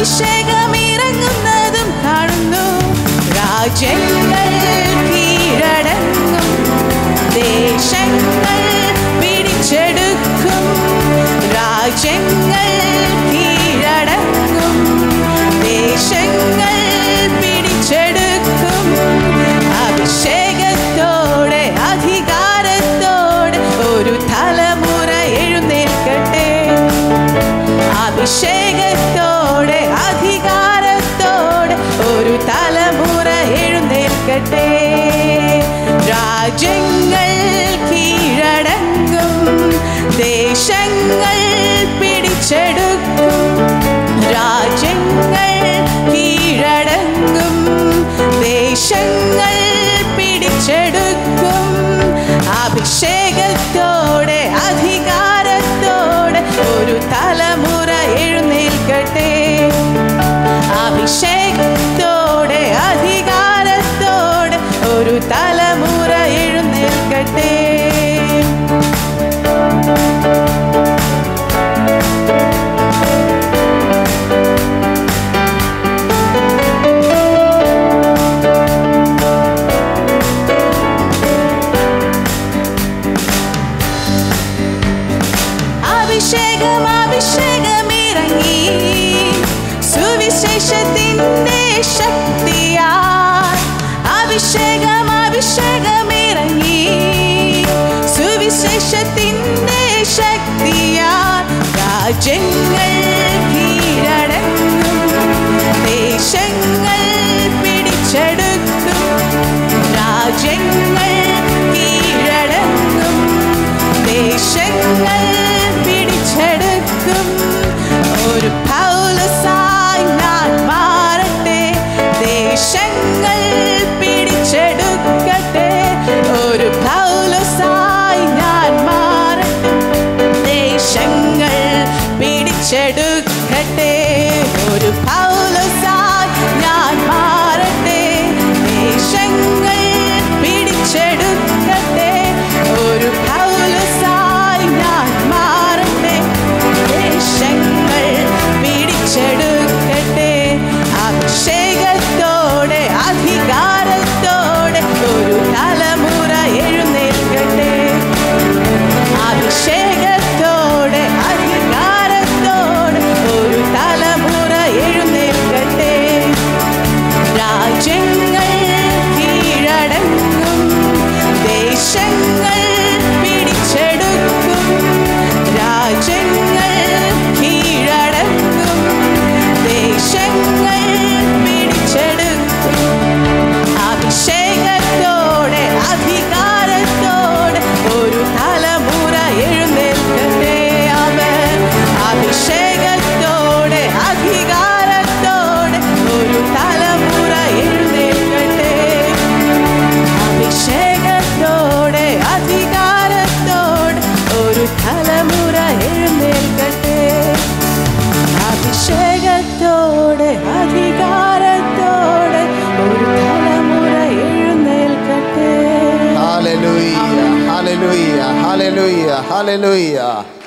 അഭിഷേകം ഇറങ്ങുന്നതും കാണുന്നു രാജ്യങ്ങൾ കീഴടങ്ങും ദേശങ്ങൾ പിടിച്ചെടുക്കും രാജ്യങ്ങൾ കീഴടങ്ങും ദേശങ്ങൾ പിടിച്ചെടുക്കും അഭിഷേകത്തോടെ അധികാരത്തോടെ ഒരു തലമുറ എഴുന്നേൽക്കട്ടെ അഭിഷേകത്തോടെ അധികാരത്തോടെ ഒരു തലമുറ എഴുന്നേൽക്കട്ടെ രാജ്യങ്ങൾ കീഴടങ്ങും ദേശങ്ങൾ പിടിച്ചെടുക്കും രാജ്യങ്ങൾ കീഴടങ്ങും ദേശങ്ങൾ പിടിച്ചെടുക്കും അഭിഷേകത്തോടെ അധികാരത്തോടെ ഒരു തലമുറ എഴുന്നേൽക്കട്ടെ അഭിഷേകത്തോടെ അധികാരത്തോടെ ഒരു തലമുറ എഴുന്നേൽക്കട്ടെ അഭിഷേകം അഭിഷേകം ഇറങ്ങി സുവിശേഷത്തിൻ്റെ ശക്തിയാൽ അഭിഷേകം അഭിഷേകം ഇറങ്ങി സുവിശേഷത്തിൻ്റെ ശക്തിയാൽ രാജ്യങ്ങൾ കീഴടങ്ങും ദേശങ്ങൾ പിടിച്ചെടുക്കും രാജ്യങ്ങൾ കീഴടങ്ങും ദേശങ്ങൾ പിടിച്ചെടുക്കും ഒരു പൗലസായി ഞാൻ മാറട്ടെ ദേശങ്ങൾ പിടിച്ചെടുക്കട്ടെ ഒരു പൗലസായി ഞാൻ മാറട്ടെ ദേശങ്ങൾ പിടിച്ചെടുക്കട്ടെ ഒരു പൗലസായി ഞാൻ മാറട്ടെ ദേശങ്ങൾ പിടിച്ചെടുക്കട്ടെ ഒരു പൗലസായി ഞാൻ മാറട്ടെ ദേശങ്ങൾ പിടിച്ചെടുക്കട്ടെ അഭിഷേകത്തോടെ അധികാരത്തോടെ ഒരു തലമുറ എഴുന്നേൽക്കട്ടെ അഭിഷേകത്തോടെ അധികാരത്തോടെ ഒരു തലമുറ എഴുന്നേൽക്കട്ടെ രാജ്യങ്ങൾ കീഴടങ്ങും ദേശങ്ങൾ പിടിച്ചെടുക്കും രാജ്യങ്ങൾ കീഴടങ്ങും ദേശങ്ങൾ പിടിച്ചെടുക്കും അഭിഷേകത്തോടെ അധികാരത്തോടെ ഒരു തലമുറ എഴുന്നേൽക്കട്ടെ അവൻ അഭിഷേകത്തോടെ അധികാരത്തോടെ ഒരു തലമുറ എഴുന്നേൽക്കട്ടെ അഭിഷേകത്തോടെ അധികാരത്തോടെ ഒരു തലമുറ എഴുന്നേൽക്കട്ടെ അഭിഷേകത്തോടെ അധികാരത്തോടെ ഒരു തലമുറ എഴുന്നേൽക്കട്ടെ Hallelujah, hallelujah, hallelujah, hallelujah.